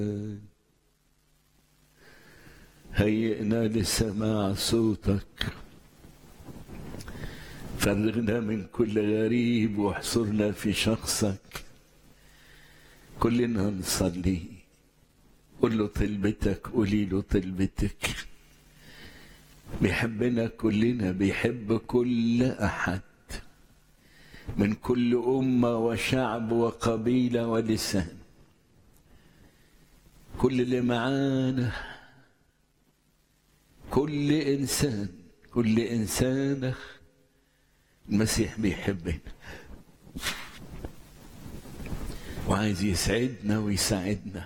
هيئنا لسماع صوتك فرغنا من كل غريب واحصرنا في شخصك كلنا نصلي قل له طلبتك قولي له طلبتك بيحبنا كلنا بيحب كل احد من كل امه وشعب وقبيله ولسان كل اللي معانا كل انسان كل انسانه المسيح بيحبنا وعايز يسعدنا ويساعدنا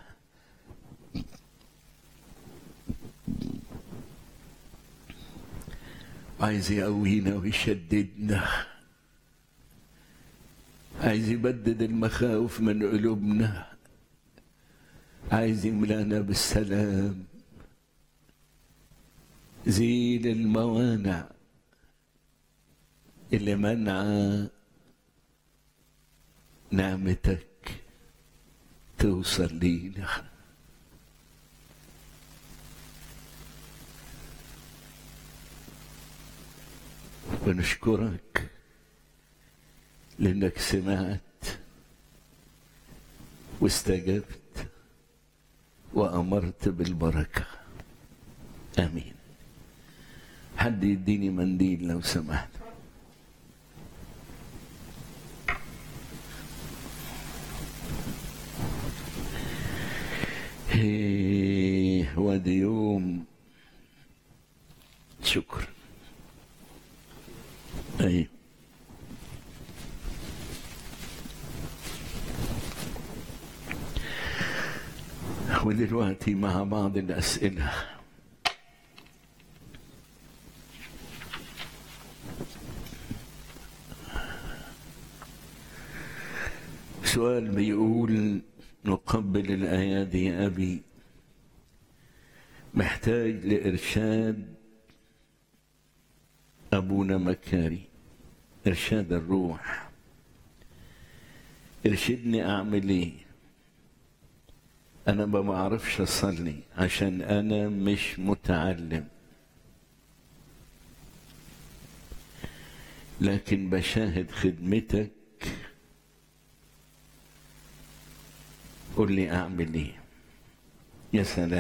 عايز يقوينا ويشددنا عايز يبدد المخاوف من قلوبنا عايز يملانا بالسلام زيل الموانع اللي منع نعمتك توصل لينا ونشكرك لانك سمعت واستجبت وامرت بالبركه امين حد يديني منديل لو سمحت هيه وادي يوم شكرا ايوه ودلوقتي مع بعض الأسئلة سؤال بيقول نقبل الأيادي يا أبي محتاج لإرشاد أبونا مكاري إرشاد الروح ارشدني أعمل إيه أنا ما بعرفش أصلي عشان أنا مش متعلم لكن بشاهد خدمتك قل لي أعمل إيه يا سلام